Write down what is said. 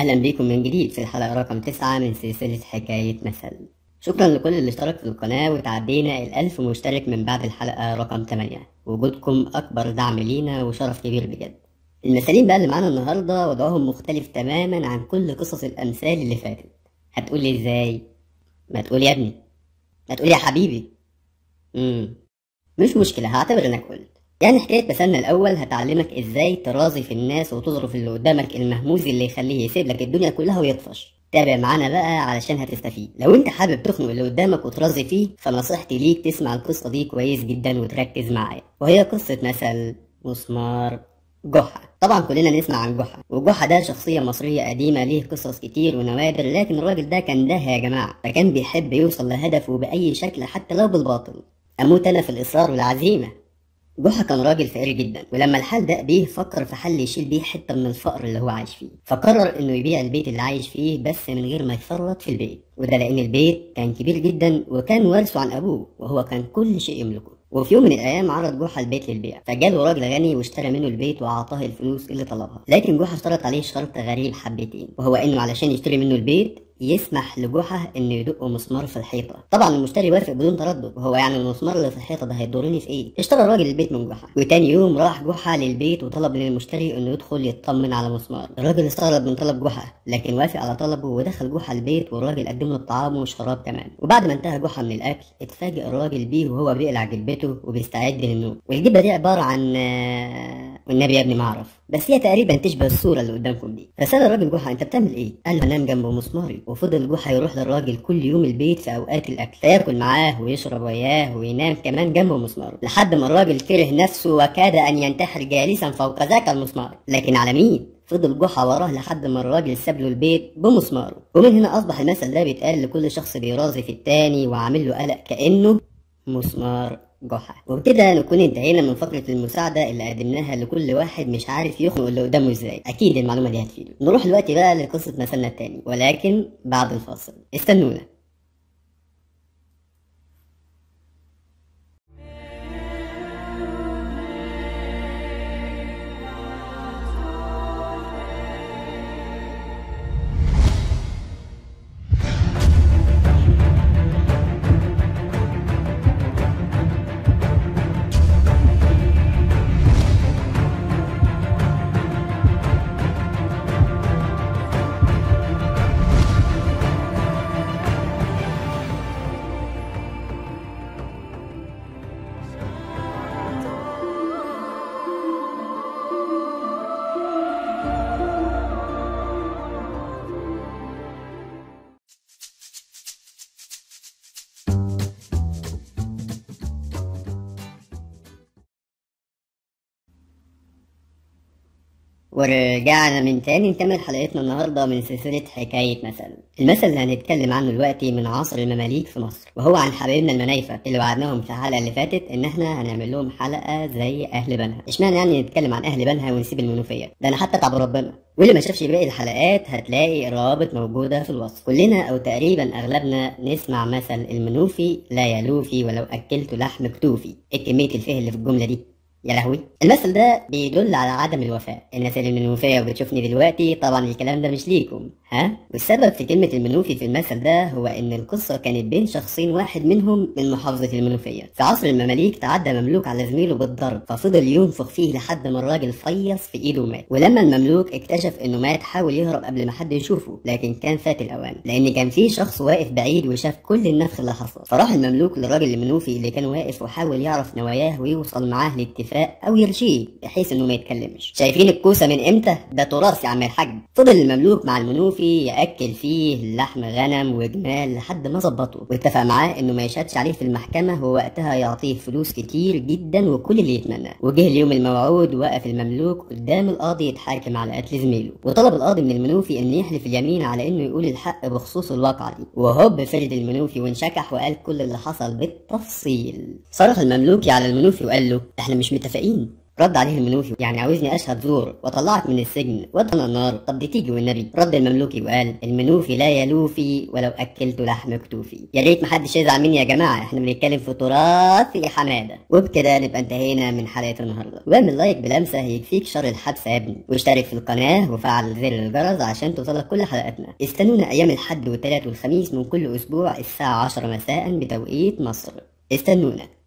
أهلا بيكم من جديد في الحلقة رقم تسعة من سلسلة حكاية مثل شكرا لكل اللي اشترك في القناة وتعدينا الألف مشترك من بعد الحلقة رقم 8 وجودكم أكبر دعم لينا وشرف كبير بجد المثالين بقى اللي معانا النهاردة وضعهم مختلف تماما عن كل قصص الأمثال اللي فاتت هتقولي ازاي؟ ما تقول يا ابني ما تقول يا حبيبي امم مش مشكلة هعتبر انك قلت يعني حكاية مثلنا الأول هتعلمك ازاي تراضي في الناس وتظرف اللي قدامك المهموز اللي يخليه يسيب لك الدنيا كلها ويطفش تابع معانا بقى علشان هتستفيد لو انت حابب تخنق اللي قدامك وترازي فيه فنصيحتي ليك تسمع القصة دي كويس جدا وتركز معايا وهي قصة مثل مسمار جحا طبعا كلنا نسمع عن جحا وجحا ده شخصية مصرية قديمة ليه قصص كتير ونوادر لكن الراجل ده كان ده يا جماعة فكان بيحب يوصل لهدفه بأي شكل حتى لو بالباطل أموت أنا في الإصرار والعزيمة جحا كان راجل فقير جدا ولما الحال ده بيه فكر في حل يشيل بيه حته من الفقر اللي هو عايش فيه فقرر انه يبيع البيت اللي عايش فيه بس من غير ما يفرط في البيت وده لان البيت كان كبير جدا وكان وارثه عن ابوه وهو كان كل شيء يملكه وفي يوم من الايام عرض جحا البيت للبيع فجاله راجل غني واشترى منه البيت واعطاه الفلوس اللي طلبها لكن جحا اشترط عليه شرط غريب حبتين وهو انه علشان يشتري منه البيت يسمح لجحا انه يدق مسمار في الحيطه طبعا المشتري وافق بدون تردد وهو يعني المسمار اللي في الحيطه ده هيضرني في ايه اشترى الراجل البيت من جحا وتاني يوم راح جحا للبيت وطلب من المشتري انه يدخل يطمن على مسمار الراجل استغرب من طلب جحا لكن وافق على طلبه ودخل جحا البيت والراجل قدم له الطعام والشراب كمان وبعد ما انتهى جحا من الاكل اتفاجئ الراجل بيه وهو بيقلع جلبته وبيستعد للنوم والجبه دي عباره عن والنبي يا ابني ما اعرف بس هي تقريبا تشبه الصوره اللي قدامكم دي فسال الراجل جحا انت بتعمل ايه قال له انام جنب مسماري وفضل جحا يروح للراجل كل يوم البيت في اوقات الاكل فياكل معاه ويشرب وياه وينام كمان جنب مسماره لحد ما الراجل كره نفسه وكاد ان ينتحر جالسا فوق ذاك المسمار لكن على مين فضل جحا وراه لحد ما الراجل ساب له البيت بمسماره ومن هنا اصبح المثل ده بيتقال لكل شخص بيرازي في التاني وعامل له قلق كانه مسمار جحا وبكده نكون انتهينا من فقرة المساعدة اللي قدمناها لكل واحد مش عارف يخنق اللي قدامه ازاي أكيد المعلومة دي هتفيده نروح دلوقتي بقى لقصة مثلنا التاني ولكن بعد الفاصل استنونا ورجعنا من تاني نكمل حلقتنا النهاردة من سلسلة حكاية مثل المثل اللي هنتكلم عنه دلوقتي من عصر المماليك في مصر وهو عن حبايبنا المنايفة اللي وعدناهم في الحلقة اللي فاتت ان احنا هنعمل لهم حلقة زي اهل بنها اشمعنى يعني نتكلم عن اهل بنها ونسيب المنوفية ده انا حتى تعب ربنا واللي ما شافش باقي الحلقات هتلاقي الروابط موجودة في الوصف كلنا او تقريبا اغلبنا نسمع مثل المنوفي لا يلوفي ولو اكلت لحم كتوفي ايه كمية الفه اللي في الجملة دي يا لهوي المثل ده بيدل على عدم الوفاء الناس اللي المنوفية وبتشوفني دلوقتي طبعا الكلام ده مش ليكم ها والسبب في كلمة المنوفي في المثل ده هو ان القصة كانت بين شخصين واحد منهم من محافظة المنوفية في عصر المماليك تعدى مملوك على زميله بالضرب ففضل ينفخ فيه لحد ما الراجل فيص في ايده ومات ولما المملوك اكتشف انه مات حاول يهرب قبل ما حد يشوفه لكن كان فات الاوان لان كان في شخص واقف بعيد وشاف كل النفخ اللي حصل فراح المملوك للراجل المنوفي اللي كان واقف وحاول يعرف نواياه ويوصل معاه لاتفاق او يرشيه بحيث انه ما يتكلمش شايفين الكوسه من امتى ده تراث يا عم الحاج فضل المملوك مع المنوفي ياكل فيه لحم غنم وجمال لحد ما ظبطه واتفق معاه انه ما يشهدش عليه في المحكمه ووقتها يعطيه فلوس كتير جدا وكل اللي يتمناه وجه اليوم الموعود وقف المملوك قدام القاضي يتحاكم على قتل زميله وطلب القاضي من المنوفي ان يحلف اليمين على انه يقول الحق بخصوص الواقعه دي وهوب فرد المنوفي وانشكح وقال كل اللي حصل بالتفصيل صرخ المملوكي على المنوفي وقال له احنا مش متفقين رد عليه المنوفي يعني عاوزني اشهد زور واطلعك من السجن وادخل النار طب دي تيجي والنبي رد المملوكي وقال المنوفي لا يلوفي ولو اكلت لحم كتوفي يا ريت محدش يزعل مني يا جماعه احنا بنتكلم في تراث في حماده وبكده نبقى انتهينا من حلقه النهارده واعمل لايك بلمسه يكفيك شر الحبس يا ابني واشترك في القناه وفعل زر الجرس عشان توصلك كل حلقاتنا استنونا ايام الحد والثلاث والخميس من كل اسبوع الساعه 10 مساء بتوقيت مصر استنونا